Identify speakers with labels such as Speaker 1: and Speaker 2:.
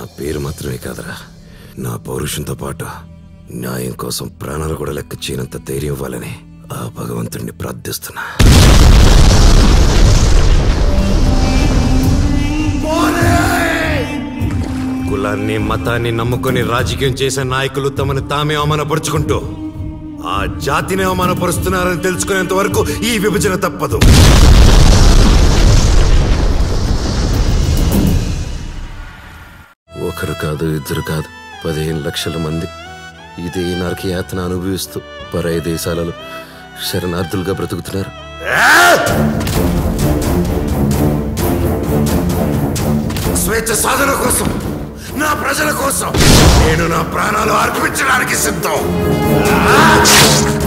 Speaker 1: పేరు మాత్రమే కాదురా నా పౌరుషంతో పాటు న్యాయం కోసం ప్రాణాలు కూడా లెక్క చేయనంత ధైర్యం ఇవ్వాలని ఆ భగవంతుణ్ణి ప్రార్థిస్తున్నా కులాన్ని మతాన్ని నమ్ముకొని రాజకీయం చేసే నాయకులు తమను తామే అవమానపరుచుకుంటూ ఆ జాతిని అవమానపరుస్తున్నారని తెలుసుకునేంత వరకు ఈ విభజన తప్పదు ఒకరు కాదు ఇద్దరు కాదు పదిహేను లక్షల మంది ఇదే నరక యాతన అనుభవిస్తూ పరాయి దేశాలలో శరణార్థులుగా బ్రతుకుతున్నారు స్వేచ్ఛ సాధన కోసం నా ప్రజల కోసం నేను నా ప్రాణాలు అర్పించడానికి సిద్ధం